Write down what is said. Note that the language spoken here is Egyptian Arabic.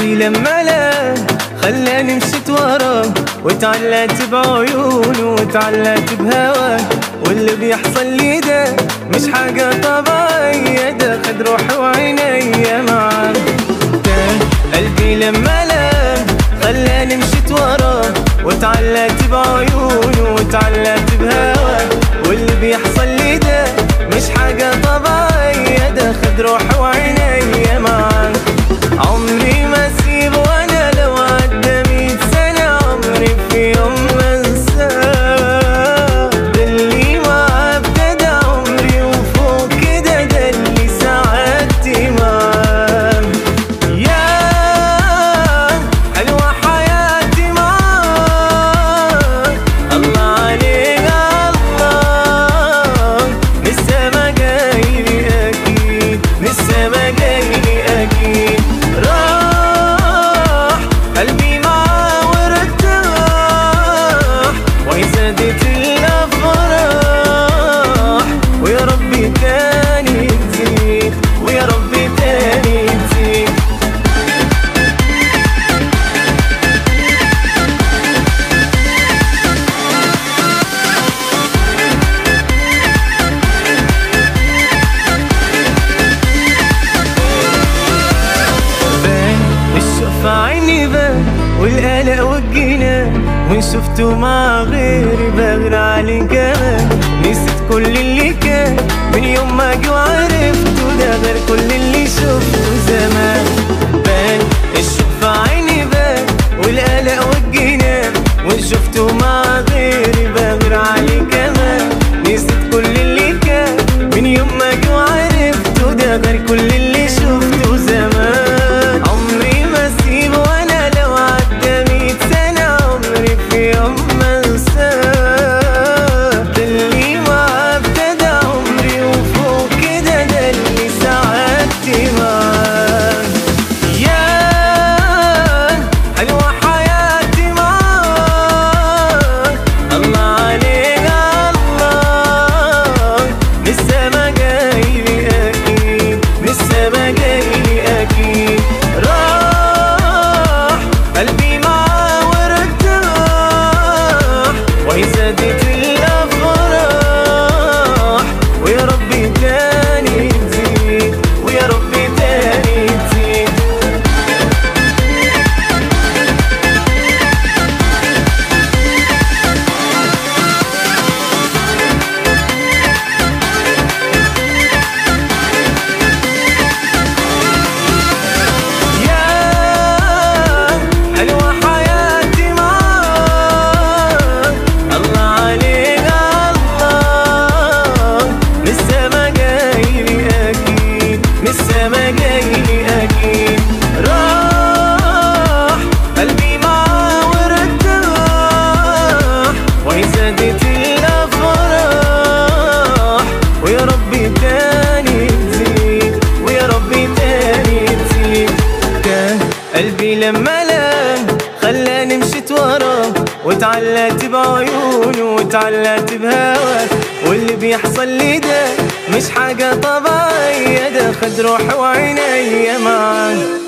قلبي لما لا خلاني مشيت وراه وتعلقت بعيونه وتعلقت بهواه واللي بيحصل لي ده مش حاجة طبيعية ده خد روحي وعينيا معاه ده قلبي لما لا خلاني مشيت وراه وتعلقت بعيونه وتعلقت بهواه واللي بيحصل لي ده مش حاجة طبيعية ده خد روحي وعينيا معاه عمري ما اسيبه وانا لو عدى مية سنة عمري في يوم ما انساه ده اللي معاه ابتدى عمري وفوق كده ده اللي سعادتي معاه يا حلوة حياتي معاه الله عليك الله لسه ما جايلي اكيد لسه ما جايلي اكيد راح قلبي معاه وارتاح وهي زادت الافراح ويا ربي تاني تزيد ويا ربي تاني تزيد بان الشوق في عيني بان والقلق والجنان وان شفته مع غيري بغير عليه كمان نسيت كل اللي كان من يوم ما جه وعرفته ده غير كل اللي شفته زمان بان الشوق في عيني بان والقلق والجنان وان شفته مع غيري بغير عليه كمان نسيت كل اللي كان من يوم ما جه وعرفته ده غير كل اللي شفته زمان عمري ما اسيبه وانا لو عدى مية سنة عمري في يوم ما انساه ده اللي معاه ابتدى عمري وفوق كده ده اللي سعادتي معاه يا حلوة حياتي معاه الله عليك الله لسه ما جايلي اكيد لسه ما جايلي اكيد راح قلبي معاه وارتاح وهي زادت الافراح ويا ربي تاني تزيد ويا ربي تاني تزيد يا حلوة حياتي معاه الله عليك الله لسه ما جايلي أكيد لسه ما جايلي أكيد راح قلبي معاه وارتاح وهي زادت الأفراح ويا ربي تاني تزيد ويا ربي تاني تزيد كان قلبي لما لام خلاني مشيت وراه وتعلقت بعيونه وتعلقت بهواه واللي بيحصل لي ده مش حاجة طبيعية ده خد روحي وعينيا معاه